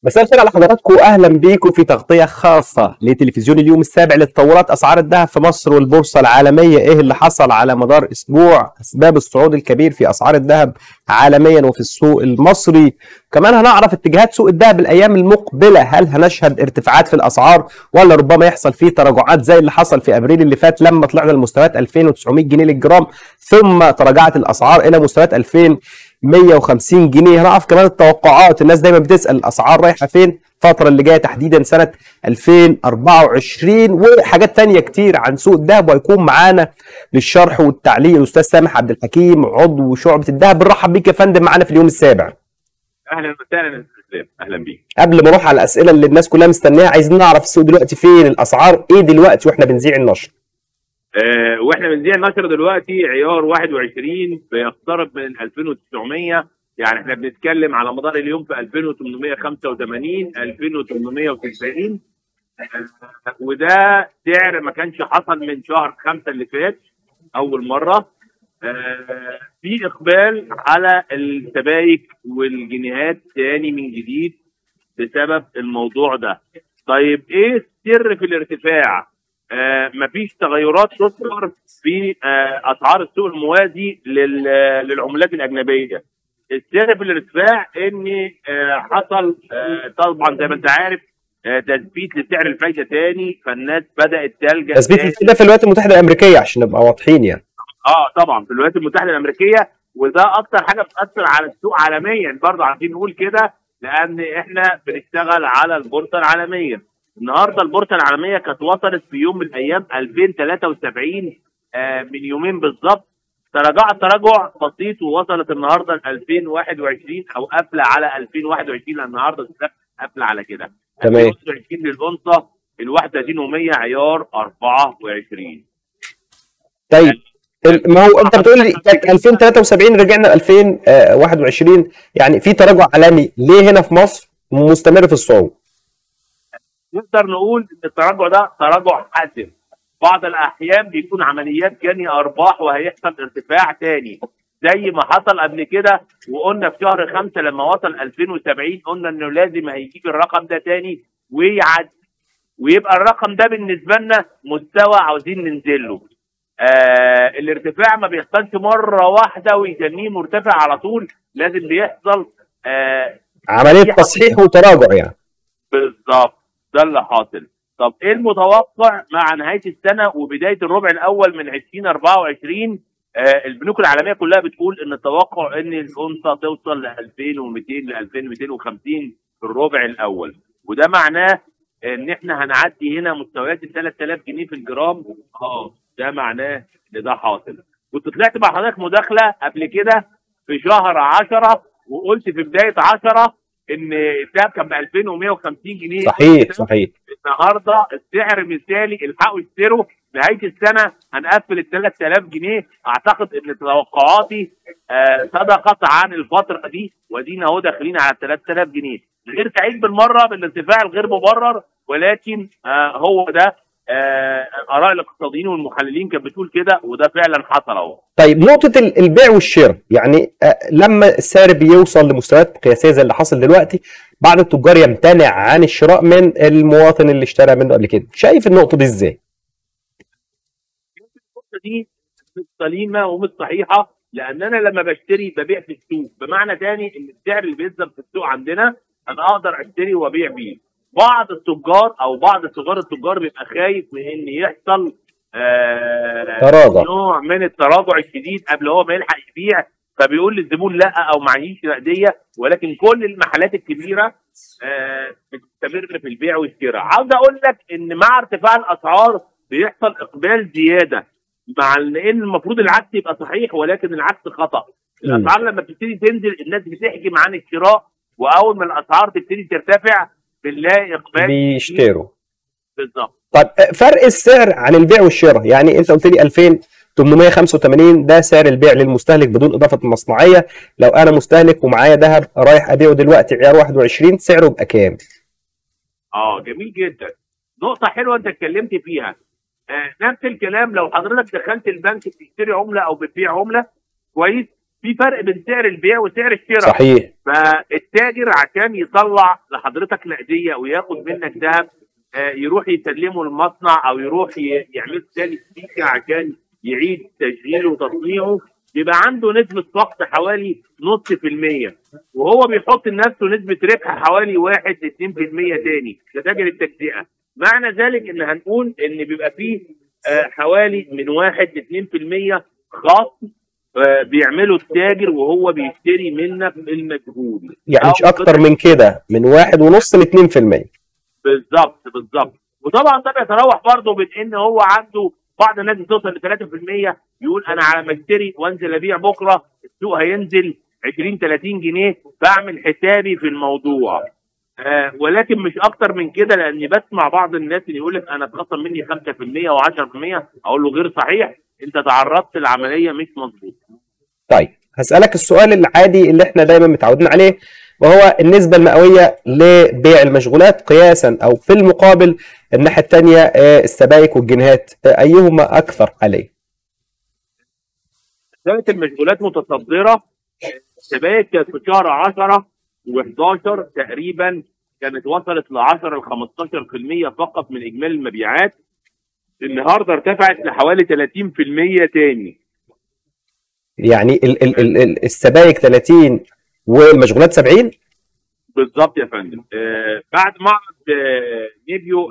مساء الخير على حضراتكم اهلا بيكم في تغطيه خاصه لتلفزيون اليوم السابع لتطورات اسعار الذهب في مصر والبورصه العالميه ايه اللي حصل على مدار اسبوع اسباب الصعود الكبير في اسعار الذهب عالميا وفي السوق المصري كمان هنعرف اتجاهات سوق الذهب الايام المقبله هل هنشهد ارتفاعات في الاسعار ولا ربما يحصل فيه تراجعات زي اللي حصل في ابريل اللي فات لما طلعنا لمستويات 2900 جنيه للجرام ثم تراجعت الاسعار الى مستويات 2000 150 جنيه هنعرف كمان التوقعات الناس دايما بتسال الاسعار رايحه فين الفتره اللي جايه تحديدا سنه 2024 وحاجات تانية كتير عن سوق الذهب وهيكون معانا للشرح والتعليق الاستاذ سامح عبد الحكيم عضو شعبه الذهب بنرحب بيك يا فندم معانا في اليوم السابع اهلا وسهلا اهلا بيك قبل ما نروح على الاسئله اللي الناس كلها مستنياها عايزين نعرف السوق دلوقتي فين الاسعار ايه دلوقتي واحنا بنذيع النشر آه واحنا بنذيع النشر دلوقتي عيار 21 بيقترب من 2900 يعني احنا بنتكلم على مدار اليوم في 2885 2890 آه وده سعر ما كانش حصل من شهر خمسة اللي فات اول مره آه في اقبال على السبائك والجنيهات تاني من جديد بسبب الموضوع ده طيب ايه السر في الارتفاع آه مفيش تغيرات تذكر في آه اسعار السوق الموازي للعملات الاجنبيه السر في الارتفاع ان آه حصل آه طبعا زي ما انت عارف آه تثبيت لسعر الفايده تاني فالناس بدات تلجا تثبيت الفايده في الولايات المتحده الامريكيه عشان نبقى واضحين يعني اه طبعا في الولايات المتحده الامريكيه وده اكتر حاجه بتاثر على السوق عالميا برضه عايزين نقول كده لان احنا بنشتغل على البورصه العالميه النهارده البورصه العالميه كانت وصلت في يوم من الايام 2073 آه من يومين بالظبط تراجعت تراجع بسيط ووصلت النهارده ل 2021 او قافله على 2021 لان النهارده قافله على كده تمام 2021 للبورصه ال 31 و100 عيار 24 طيب ما هو انت بتقول لي كانت 2073 رجعنا ل 2021 يعني في تراجع عالمي ليه هنا في مصر مستمر في الصعود؟ نقدر نقول ان التراجع ده تراجع حاسم بعض الاحيان بيكون عمليات جني ارباح وهيحصل ارتفاع تاني زي ما حصل قبل كده وقلنا في شهر خمسة لما وصل 2070 قلنا انه لازم هيجيب الرقم ده تاني ويعد ويبقى الرقم ده بالنسبه لنا مستوى عاوزين ننزل له آه الارتفاع ما بيحصلش مره واحده ويتنيه مرتفع على طول لازم بيحصل آه عمليه تصحيح وتراجع يعني بالظبط ده اللي حاصل طب ايه المتوقع مع نهايه السنه وبدايه الربع الاول من 2024 آه البنوك العالميه كلها بتقول ان التوقع ان الانثى توصل ل 2200 ل 2250 في الربع الاول وده معناه ان احنا هنعدي هنا مستويات ال 3000 جنيه في الجرام اه ده معناه ان ده حاصل كنت طلعت مع حضرتك مداخله قبل كده في شهر 10 وقلت في بدايه 10 ان الذهب كان ب 2150 جنيه صحيح صحيح النهارده السعر مثالي الحقوا اشتروا نهايه السنه هنقفل ال 3000 جنيه اعتقد ان توقعاتي آه صدقت عن الفتره دي وادينا اهو داخلين على 3000 جنيه غير سعيد بالمره بالارتفاع الغير مبرر ولكن آه هو ده آه اراء الاقتصاديين والمحللين كانت بتقول كده وده فعلا حصل اهو طيب نقطة البيع والشراء يعني آه لما السعر بيوصل لمستويات قياسية زي اللي حصل دلوقتي بعض التجار يمتنع عن الشراء من المواطن اللي اشترى منه قبل كده شايف النقطة دي ازاي؟ النقطة دي مش سليمة ومش صحيحة لأن أنا لما بشتري ببيع في السوق بمعنى تاني إن السعر اللي بينزل في السوق عندنا أنا أقدر أشتري وأبيع بيه بعض التجار او بعض صغار التجار بيبقى خايف من ان يحصل آه تراجع نوع من التراجع الشديد قبل هو ما يلحق يبيع فبيقول للزبون لا او معيش نقديه ولكن كل المحلات الكبيره آه بتستمر في البيع والشراء عاوز اقول لك ان مع ارتفاع الاسعار بيحصل اقبال زياده مع ان المفروض العكس يبقى صحيح ولكن العكس خطا الاسعار لما بتبتدي تنزل الناس بتحجم عن الشراء واول ما الاسعار تبتدي ترتفع بنلاقي اقبال بيشتروا بالظبط طيب فرق السعر عن البيع والشراء يعني انت قلت لي 2885 ده سعر البيع للمستهلك بدون اضافه مصنعيه لو انا مستهلك ومعايا ذهب رايح ابيعه دلوقتي عيار 21 سعره يبقى كام؟ اه جميل جدا نقطه حلوه انت اتكلمت فيها آه نفس الكلام لو حضرتك دخلت البنك بتشتري عمله او بتبيع عمله كويس في فرق بين سعر البيع وسعر الشراء صحيح فالتاجر عشان يطلع لحضرتك نقديه وياخد منك ذهب آه، يروح يسلمه المصنع او يروح ي- يعمل تاني سبيكه عشان يعيد تشغيله وتصنيعه يبقى عنده نسبة فقد حوالي نص في المية وهو بيحط لنفسه نسبة ربح حوالي واحد اتنين في المية تاني ده تاجر التجزئة معنى ذلك ان هنقول ان بيبقى فيه آه، حوالي من واحد لاتنين في المية خصم آه، بيعمله التاجر وهو بيشتري منك المجهول يعني مش أو اكتر من كده من واحد ونص ل 2% بالظبط بالظبط وطبعا ده بيتراوح برضه بين ان هو عنده بعض الناس بتوصل ل 3% يقول انا على ما اشتري وانزل ابيع بكره السوق هينزل 20 30 جنيه بعمل حسابي في الموضوع آه ولكن مش اكتر من كده لاني بسمع بعض الناس اللي يقول لك انا اتخصم مني 5% و10% اقول له غير صحيح انت تعرضت لعمليه مش مظبوطه طيب هسألك السؤال العادي اللي احنا دايما متعودين عليه وهو النسبة المئوية لبيع المشغولات قياسا أو في المقابل الناحية الثانية السبائك والجنيهات آه، أيهما أكثر عليه؟ كانت المشغولات متصدره السبائك كانت في شهر 10 و11 تقريبا كانت وصلت ل 10 ل 15% فقط من اجمالي المبيعات النهارده ارتفعت لحوالي 30% تاني يعني ال ال ال ال السبائك 30 والمشغولات 70 بالظبط يا فندم آه بعد معرض آه نيبيو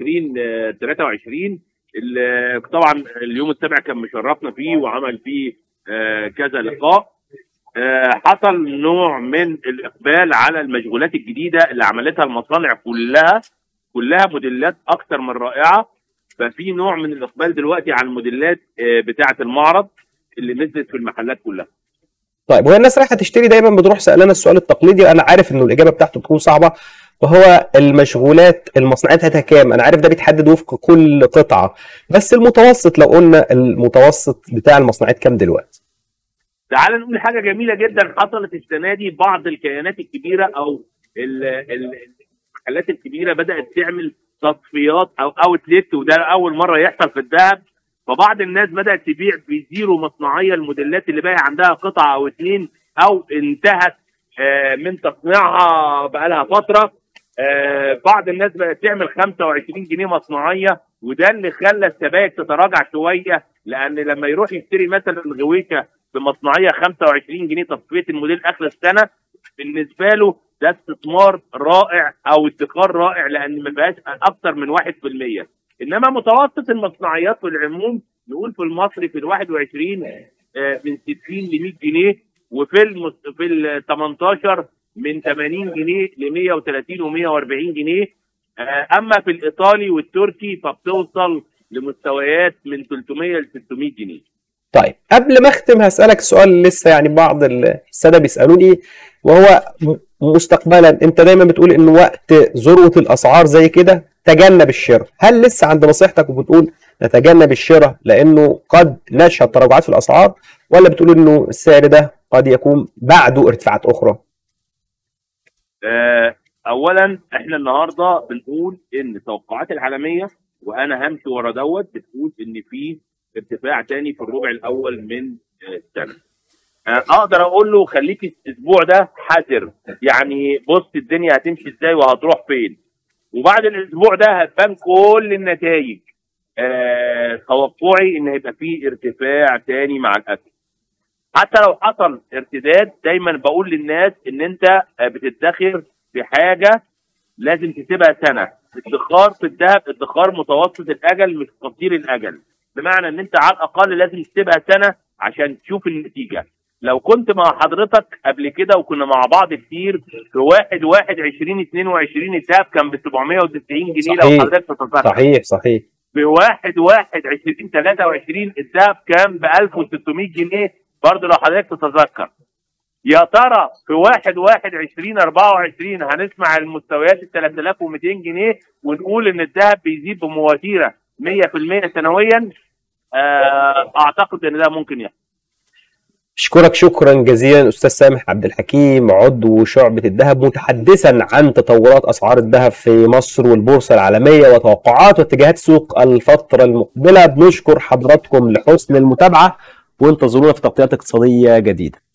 2023 ال- طبعا اليوم السابع كان مشرفنا فيه وعمل فيه آه كذا لقاء آه حصل نوع من الاقبال على المشغولات الجديده اللي عملتها المصانع كلها كلها موديلات اكثر من رائعه ففي نوع من الاقبال دلوقتي على الموديلات آه بتاعه المعرض اللي نزلت في المحلات كلها طيب وهي الناس رايحة تشتري دايما بتروح سألنا السؤال التقليدي أنا عارف إنه الإجابة بتاعته بتكون صعبة وهو المشغولات المصنعيات بتاعتها كام؟ أنا عارف ده بيتحدد وفق كل قطعة بس المتوسط لو قلنا المتوسط بتاع المصنعيات كام دلوقتي؟ تعال نقول حاجه جميله جدا حصلت السنه دي بعض الكيانات الكبيره او ال- ال- المحلات الكبيره بدات تعمل تصفيات او اوتلت وده اول مره يحصل في الذهب فبعض الناس بدات تبيع بزيرو مصنعيه الموديلات اللي باقي عندها قطعه او اتنين او انتهت آه، من تصنيعها بقالها فتره آه، بعض الناس بقت تعمل 25 جنيه مصنعيه وده اللي خلى السبائك تتراجع شويه لان لما يروح يشتري مثلا غويشه بمصنعيه 25 جنيه تصفيه الموديل اخر السنه بالنسبه له ده استثمار رائع او ادخار رائع لان ما فيهاش اكثر من 1% انما متوسط المصنعيات في العموم نقول في المصري في ال 21 آه، من 60 ل 100 جنيه وفي المس... في ال 18 من 80 جنيه ل 130 و140 جنيه آه، اما في الايطالي والتركي فبتوصل لمستويات من 300 ل 600 جنيه طيب قبل ما اختم هسألك سؤال لسه يعني بعض السادة بيسألوني وهو م- مستقبلا انت دايما بتقول ان وقت ذروة الاسعار زي كده تجنب الشراء هل لسه عند نصيحتك وبتقول نتجنب الشراء لانه قد نشهد تراجعات في الاسعار ولا بتقول انه السعر ده قد يكون بعده ارتفاعات اخرى آه، اولا احنا النهارده بنقول ان التوقعات العالميه وانا همشي ورا دوت بتقول ان في ارتفاع تاني في الربع الاول من آه، السنه آه، اقدر اقول له خليك الاسبوع ده حذر يعني بص الدنيا هتمشي ازاي وهتروح فين وبعد الاسبوع ده هتبان كل النتائج آه توقعي ان هيبقى فيه ارتفاع تاني مع الاكل حتى لو حصل ارتداد دايما بقول للناس ان انت آه، بتدخر في حاجه لازم تسيبها سنه ادخار في الذهب ادخار متوسط الاجل مش قصير الاجل بمعنى ان انت على الاقل لازم تسيبها سنه عشان تشوف النتيجه لو كنت مع حضرتك قبل كده وكنا مع بعض كتير في واحد واحد 20 22 الذهب كان ب 790 جنيه لو صحيح. حضرتك تتذكر صحيح صحيح في واحد واحد 20 23 الذهب كان ب 1600 جنيه برضه لو حضرتك تتذكر يا ترى في واحد واحد 20 24 هنسمع المستويات ال 3200 جنيه ونقول ان الذهب بيزيد بمواتيره 100% سنويا آه، اعتقد ان ده ممكن يحصل اشكرك شكرا جزيلا استاذ سامح عبد الحكيم عضو شعبة الذهب متحدثا عن تطورات اسعار الذهب في مصر والبورصة العالمية وتوقعات واتجاهات سوق الفترة المقبلة بنشكر حضراتكم لحسن المتابعة وانتظرونا في تغطيات اقتصادية جديدة